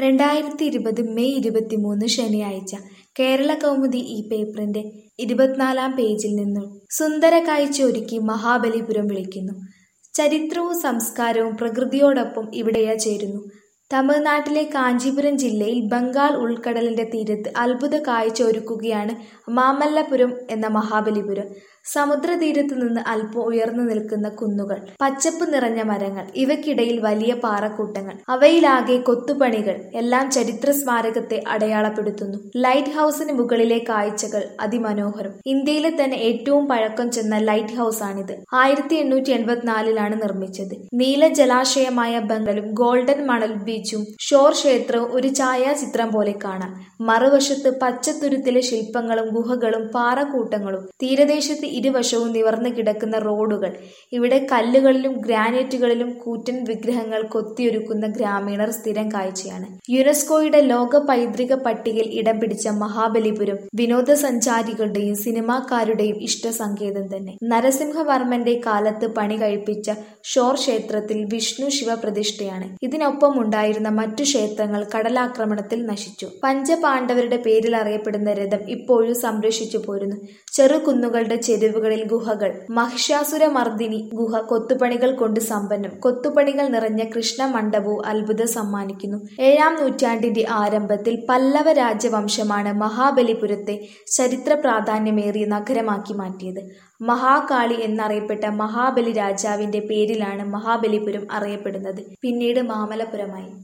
രണ്ടായിരത്തി ഇരുപത് മെയ് ഇരുപത്തിമൂന്ന് ശനിയാഴ്ച കേരള കൗമുദി ഈ പേപ്പറിന്റെ ഇരുപത്തിനാലാം പേജിൽ നിന്നും സുന്ദര കാഴ്ച ഒരുക്കി മഹാബലിപുരം വിളിക്കുന്നു ചരിത്രവും സംസ്കാരവും പ്രകൃതിയോടൊപ്പം ഇവിടെയാ ചേരുന്നു തമിഴ്നാട്ടിലെ കാഞ്ചീപുരം ജില്ലയിൽ ബംഗാൾ ഉൾക്കടലിന്റെ തീരത്ത് അത്ഭുത കാഴ്ച ഒരുക്കുകയാണ് മാമല്ലപുരം എന്ന മഹാബലിപുരം സമുദ്രതീരത്ത് നിന്ന് അല്പം ഉയർന്നു നിൽക്കുന്ന കുന്നുകൾ പച്ചപ്പ് നിറഞ്ഞ മരങ്ങൾ ഇവയ്ക്കിടയിൽ വലിയ പാറക്കൂട്ടങ്ങൾ അവയിലാകെ കൊത്തുപണികൾ എല്ലാം ചരിത്ര സ്മാരകത്തെ അടയാളപ്പെടുത്തുന്നു ലൈറ്റ് ഹൗസിന് മുകളിലെ കാഴ്ചകൾ അതിമനോഹരം ഇന്ത്യയിലെ തന്നെ ഏറ്റവും പഴക്കം ചെന്ന ലൈറ്റ് ഹൗസ് ആണിത് ആയിരത്തി എണ്ണൂറ്റി എൺപത്തിനാലിലാണ് നിർമ്മിച്ചത് നീല ജലാശയമായ ബംഗലും ഗോൾഡൻ മണൽ ബീച്ചും ഷോർ ക്ഷേത്രവും ഒരു ഛായാചിത്രം പോലെ കാണാം മറുവശത്ത് പച്ചത്തുരുത്തിലെ ശില്പങ്ങളും ഗുഹകളും പാറക്കൂട്ടങ്ങളും തീരദേശത്ത് ഇരുവശവും നിവർന്നു കിടക്കുന്ന റോഡുകൾ ഇവിടെ കല്ലുകളിലും ഗ്രാനൈറ്റുകളിലും കൂറ്റൻ വിഗ്രഹങ്ങൾ കൊത്തിയൊരുക്കുന്ന ഗ്രാമീണർ സ്ഥിരം കാഴ്ചയാണ് യുനെസ്കോയുടെ ലോക പൈതൃക പട്ടികയിൽ ഇടം പിടിച്ച മഹാബലിപുരം വിനോദസഞ്ചാരികളുടെയും സിനിമാക്കാരുടെയും ഇഷ്ടസങ്കേതം തന്നെ നരസിംഹവർമ്മന്റെ കാലത്ത് പണി കഴിപ്പിച്ച ഷോർ ക്ഷേത്രത്തിൽ വിഷ്ണു ശിവപ്രതിഷ്ഠയാണ് ഇതിനൊപ്പം ഉണ്ടായിരുന്ന മറ്റു ക്ഷേത്രങ്ങൾ കടലാക്രമണത്തിൽ നശിച്ചു പഞ്ചപാണ്ഡവരുടെ പേരിൽ അറിയപ്പെടുന്ന രഥം ഇപ്പോഴും സംരക്ഷിച്ചു പോരുന്നു ചെറുകുന്നുകളുടെ ചെരുവുകളിൽ ഗുഹകൾ മഹിഷാസുരമർദിനി ഗുഹ കൊത്തുപണികൾ കൊണ്ട് സമ്പന്നം കൊത്തുപണികൾ നിറഞ്ഞ കൃഷ്ണ മണ്ഡപവും അത്ഭുതം സമ്മാനിക്കുന്നു ഏഴാം നൂറ്റാണ്ടിന്റെ ആരംഭത്തിൽ പല്ലവ രാജവംശമാണ് മഹാബലിപുരത്തെ ചരിത്ര പ്രാധാന്യമേറിയ നഗരമാക്കി മാറ്റിയത് മഹാകാളി എന്നറിയപ്പെട്ട മഹാബലി രാജാവിന്റെ പേരിലാണ് മഹാബലിപുരം അറിയപ്പെടുന്നത് പിന്നീട് മാമലപുരമായി